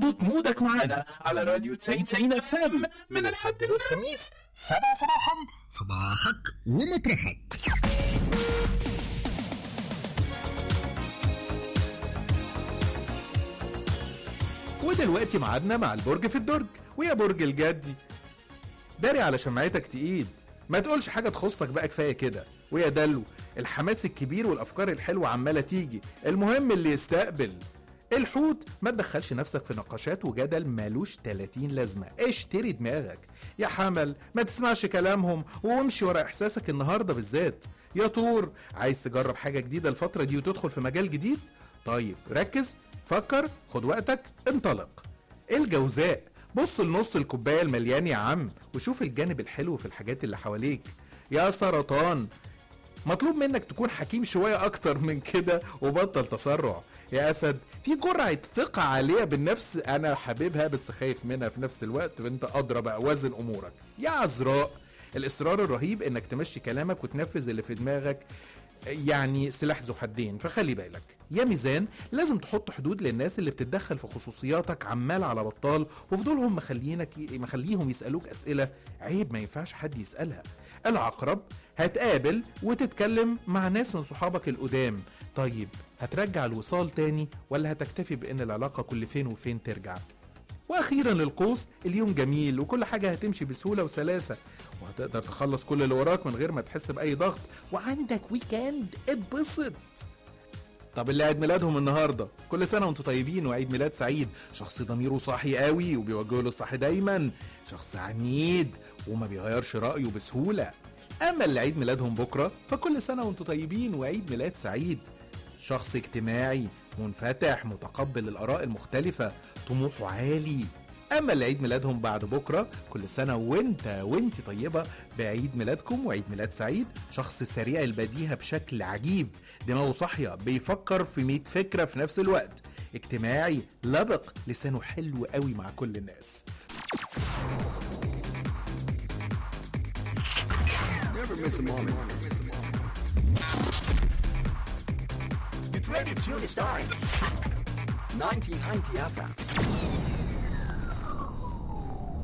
اظبط مودك معانا على راديو 99 اف ام من الحد للخميس سبعة صباحا صباحك ومطرحك ودلوقتي ميعادنا مع البرج في الدرج ويا برج الجدي داري على شمعتك تقيد ما تقولش حاجة تخصك بقى كفاية كده ويا دلو الحماس الكبير والأفكار الحلوة عمالة تيجي المهم اللي يستقبل الحوت ما تدخلش نفسك في نقاشات وجدل مالوش 30 لازمة اشتري دماغك يا حمل ما تسمعش كلامهم وامشي ورا احساسك النهاردة بالذات يا طور عايز تجرب حاجة جديدة الفترة دي وتدخل في مجال جديد طيب ركز فكر خد وقتك انطلق الجوزاء بص لنص الكوباية المليان يا عم وشوف الجانب الحلو في الحاجات اللي حواليك يا سرطان مطلوب منك تكون حكيم شوية أكتر من كده وبطل تسرع يا أسد في جرعة ثقة عالية بالنفس أنا حاببها بس خايف منها في نفس الوقت فأنت أدرى بقى وزن أمورك يا عذراء الإصرار الرهيب إنك تمشي كلامك وتنفذ اللي في دماغك يعني سلاح ذو حدين فخلي بالك يا ميزان لازم تحط حدود للناس اللي بتتدخل في خصوصياتك عمال على بطال وفضولهم مخلينك مخليهم يسألوك أسئلة عيب ما ينفعش حد يسألها العقرب هتقابل وتتكلم مع ناس من صحابك القدام طيب هترجع الوصال تاني ولا هتكتفي بان العلاقة كل فين وفين ترجع واخيرا للقوس اليوم جميل وكل حاجه هتمشي بسهوله وسلاسه وهتقدر تخلص كل اللي وراك من غير ما تحس باي ضغط وعندك ويكند اتبسط طب اللي عيد ميلادهم النهارده كل سنه وانتم طيبين وعيد ميلاد سعيد شخص ضميره صاحي قوي وبيوجهه للصح دايما شخص عنيد وما بيغيرش رايه بسهوله اما اللي عيد ميلادهم بكره فكل سنه وانتم طيبين وعيد ميلاد سعيد شخص اجتماعي منفتح متقبل الاراء المختلفه طموحه عالي اما اللي عيد ميلادهم بعد بكره كل سنه وانت وانت طيبه بعيد ميلادكم وعيد ميلاد سعيد شخص سريع البديهه بشكل عجيب دماغه صاحيه بيفكر في 100 فكره في نفس الوقت اجتماعي لبق لسانه حلو قوي مع كل الناس Never miss a moment. Get ready to tune starring 1990 FM.